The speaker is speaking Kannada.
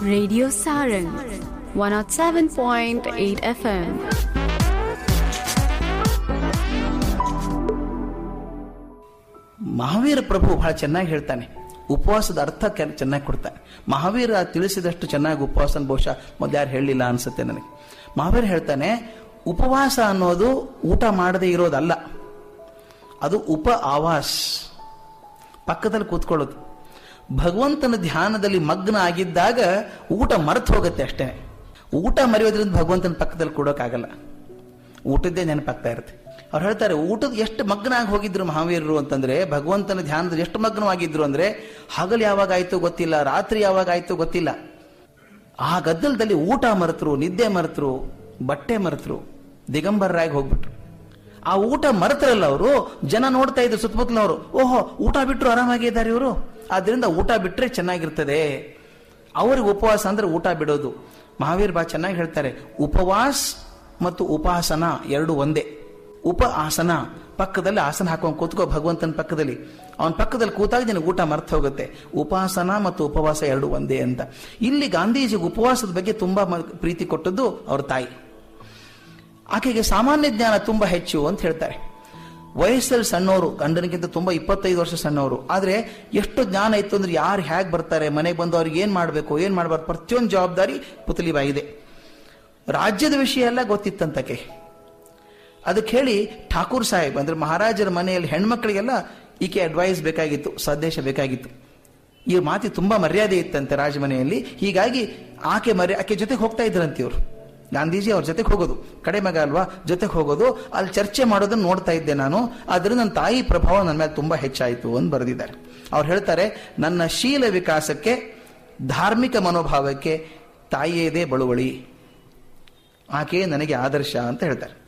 Radio Saran 107.8 FM. ಮಹಾವೀರ ಪ್ರಭು ಬಹಳ ಚೆನ್ನಾಗಿ ಹೇಳ್ತಾನೆ ಉಪವಾಸದ ಅರ್ಥ ಕೆಲ- ಚೆನ್ನಾಗಿ ಕೊಡ್ತಾನೆ ಮಹಾವೀರ ತಿಳಿಸಿದಷ್ಟು ಚೆನ್ನಾಗಿ ಉಪವಾಸ ಬಹುಶಃ ಮೊದಲು ಯಾರು ಹೇಳಲಿಲ್ಲ ಅನ್ಸುತ್ತೆ ನನಗೆ ಮಹಾವೀರ ಹೇಳ್ತಾನೆ ಉಪವಾಸ ಅನ್ನೋದು ಊಟ ಮಾಡದೇ ಇರೋದಲ್ಲ ಅದು ಉಪ ಆವಾಸ್ ಪಕ್ಕದಲ್ಲಿ ಕೂತ್ಕೊಳ್ಳೋದು ಭಗವಂತನ ಧ್ಯಾನದಲ್ಲಿ ಮಗ್ನ ಆಗಿದ್ದಾಗ ಊಟ ಮರೆತು ಹೋಗುತ್ತೆ ಅಷ್ಟೇ ಊಟ ಮರೆಯೋದ್ರಿಂದ ಭಗವಂತನ ಪಕ್ಕದಲ್ಲಿ ಕೊಡೋಕ್ಕಾಗಲ್ಲ ಊಟದ್ದೇ ನೆನಪಾಗ್ತಾ ಇರುತ್ತೆ ಅವ್ರು ಹೇಳ್ತಾರೆ ಊಟದ ಎಷ್ಟು ಮಗ್ನ ಆಗಿ ಹೋಗಿದ್ರು ಮಹಾವೀರರು ಅಂತಂದ್ರೆ ಭಗವಂತನ ಧ್ಯಾನದಲ್ಲಿ ಎಷ್ಟು ಮಗ್ನವಾಗಿದ್ರು ಅಂದ್ರೆ ಹಗಲು ಯಾವಾಗ ಆಯ್ತು ಗೊತ್ತಿಲ್ಲ ರಾತ್ರಿ ಯಾವಾಗ ಆಯ್ತು ಗೊತ್ತಿಲ್ಲ ಆ ಗದ್ದಲದಲ್ಲಿ ಊಟ ಮರೆತರು ನಿದ್ದೆ ಮರೆತರು ಬಟ್ಟೆ ಮರೆತರು ದಿಗಂಬರರಾಗಿ ಹೋಗ್ಬಿಟ್ರು ಆ ಊಟ ಮರೆತರಲ್ಲ ಅವರು ಜನ ನೋಡ್ತಾ ಇದ್ರು ಸುತ್ತಮುತ್ತಲವರು ಓಹೋ ಊಟ ಬಿಟ್ರು ಆರಾಮಾಗಿದ್ದಾರೆ ಇವರು ಆದ್ರಿಂದ ಊಟ ಬಿಟ್ರೆ ಚೆನ್ನಾಗಿರ್ತದೆ ಅವ್ರಿಗೆ ಉಪವಾಸ ಅಂದ್ರೆ ಊಟ ಬಿಡೋದು ಮಹಾವೀರ್ ಬಾ ಚೆನ್ನಾಗಿ ಹೇಳ್ತಾರೆ ಉಪವಾಸ್ ಮತ್ತು ಉಪಾಸನ ಎರಡು ಒಂದೇ ಉಪ ಆಸನ ಪಕ್ಕದಲ್ಲಿ ಆಸನ ಹಾಕೊಂಡು ಕೂತ್ಕೋ ಭಗವಂತನ ಪಕ್ಕದಲ್ಲಿ ಅವನ ಪಕ್ಕದಲ್ಲಿ ಕೂತಾಗ ನಿನಗೆ ಊಟ ಮರ್ತ ಹೋಗುತ್ತೆ ಉಪಾಸನ ಮತ್ತು ಉಪವಾಸ ಎರಡು ಒಂದೇ ಅಂತ ಇಲ್ಲಿ ಗಾಂಧೀಜಿಗೆ ಉಪವಾಸದ ಬಗ್ಗೆ ತುಂಬಾ ಮ- ಪ್ರೀತಿ ಕೊಟ್ಟದ್ದು ಅವ್ರ ತಾಯಿ ಆಕೆಗೆ ಸಾಮಾನ್ಯ ಜ್ಞಾನ ತುಂಬಾ ಹೆಚ್ಚು ಅಂತ ಹೇಳ್ತಾರೆ ವಯಸ್ಸಲ್ಲಿ ಸಣ್ಣವರು ಗಂಡನಿಗಿಂತ ತುಂಬಾ ಇಪ್ಪತ್ತೈದು ವರ್ಷ ಸಣ್ಣವರು ಆದ್ರೆ ಎಷ್ಟು ಜ್ಞಾನ ಇತ್ತು ಅಂದ್ರೆ ಯಾರು ಹೇಗೆ ಬರ್ತಾರೆ ಮನೆಗೆ ಬಂದು ಅವ್ರಿಗೆ ಏನ್ ಮಾಡಬೇಕು ಏನ್ ಮಾಡಬಾರ್ದು ಪ್ರತಿಯೊಂದು ಜವಾಬ್ದಾರಿ ಪುತಲಿಬಾಗಿದೆ ರಾಜ್ಯದ ವಿಷಯ ಎಲ್ಲ ಗೊತ್ತಿತ್ತಂತಕ್ಕೆ ಅದಕ್ಕೆ ಹೇಳಿ ಠಾಕೂರ್ ಸಾಹೇಬ್ ಅಂದ್ರೆ ಮಹಾರಾಜರ ಮನೆಯಲ್ಲಿ ಹೆಣ್ಮಕ್ಳಿಗೆಲ್ಲ ಈಕೆ ಅಡ್ವೈಸ್ ಬೇಕಾಗಿತ್ತು ಸಂದೇಶ ಬೇಕಾಗಿತ್ತು ಈ ಮಾತಿ ತುಂಬಾ ಮರ್ಯಾದೆ ಇತ್ತಂತೆ ರಾಜಮನೆಯಲ್ಲಿ ಹೀಗಾಗಿ ಆಕೆ ಮರ್ಯ ಆಕೆ ಜೊತೆಗೆ ಹೋಗ್ತಾ ಇದ್ರಂತೆ ಇವರು ಗಾಂಧೀಜಿ ಅವ್ರ ಜೊತೆಗೆ ಹೋಗೋದು ಕಡೆ ಮಗ ಅಲ್ವಾ ಜೊತೆಗೆ ಹೋಗೋದು ಅಲ್ಲಿ ಚರ್ಚೆ ಮಾಡೋದನ್ನ ನೋಡ್ತಾ ಇದ್ದೆ ನಾನು ಆದ್ರಿಂದ ನನ್ನ ತಾಯಿ ಪ್ರಭಾವ ನನ್ನ ಮೇಲೆ ತುಂಬಾ ಹೆಚ್ಚಾಯಿತು ಅಂತ ಬರೆದಿದ್ದಾರೆ ಅವ್ರು ಹೇಳ್ತಾರೆ ನನ್ನ ಶೀಲ ವಿಕಾಸಕ್ಕೆ ಧಾರ್ಮಿಕ ಮನೋಭಾವಕ್ಕೆ ತಾಯಿಯದೇ ಬಳುವಳಿ ಆಕೆ ನನಗೆ ಆದರ್ಶ ಅಂತ ಹೇಳ್ತಾರೆ